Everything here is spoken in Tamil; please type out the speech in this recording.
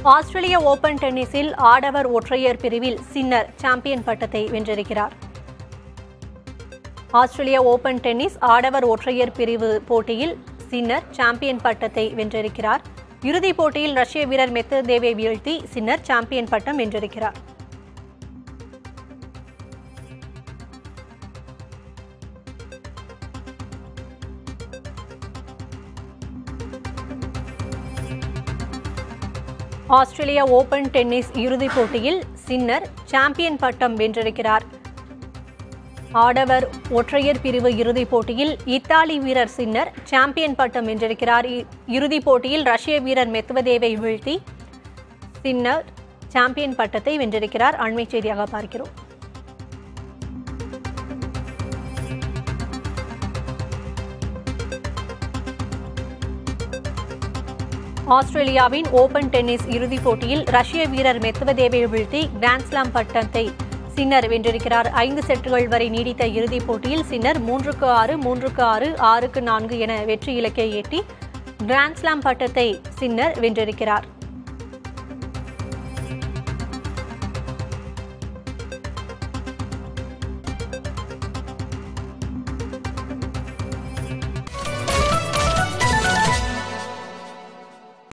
ஆஸ்திரேலிய ஓபன் டென்னிஸில் ஆடவர் ஒற்றையர் பிரிவில் சின்னர் சாம்பியன் பட்டத்தை வென்றிருக்கிறார் ஆஸ்திரேலிய ஓபன் டென்னிஸ் ஆடவர் ஒற்றையர் பிரிவு போட்டியில் சின்னர் சாம்பியன் பட்டத்தை வென்றிருக்கிறார் இறுதிப் போட்டியில் ரஷ்ய வீரர் மெத்ததேவை வீழ்த்தி சின்னர் சாம்பியன் பட்டம் வென்றிருக்கிறார் ஆஸ்திரேலிய ஓபன் டென்னிஸ் இறுதிப் போட்டியில் சின்னர் சாம்பியன் பட்டம் வென்றிருக்கிறார் ஆடவர் ஒற்றையர் பிரிவு இறுதிப் போட்டியில் இத்தாலி வீரர் சின்னர் சாம்பியன் பட்டம் வென்றிருக்கிறார் இ- இறுதிப் போட்டியில் ரஷ்ய வீரர் மெத்வதேவை வீழ்த்தி சின்னர் சாம்பியன் பட்டத்தை வென்றிருக்கிறார் அண்மைச் செய்தியாக பார்க்கிறோம் ஆஸ்திரேலியாவின் ஓபன் டென்னிஸ் இறுதிப் போட்டியில் ரஷ்ய வீரர் மெத்வதேவை வீழ்த்தி கிராண்ட்ஸ்லாம் பட்டத்தை சின்னர் வென்றிருக்கிறார் ஐந்து செட்டுகள் வரை நீடித்த இறுதிப் போட்டியில் சின்னர் மூன்றுக்கு ஆறு மூன்றுக்கு ஆறு ஆறுக்கு நான்கு என வெற்றி இலக்கை எட்டி கிராண்ட்ஸ்லாம் பட்டத்தை சின்னர் வென்றிருக்கிறார்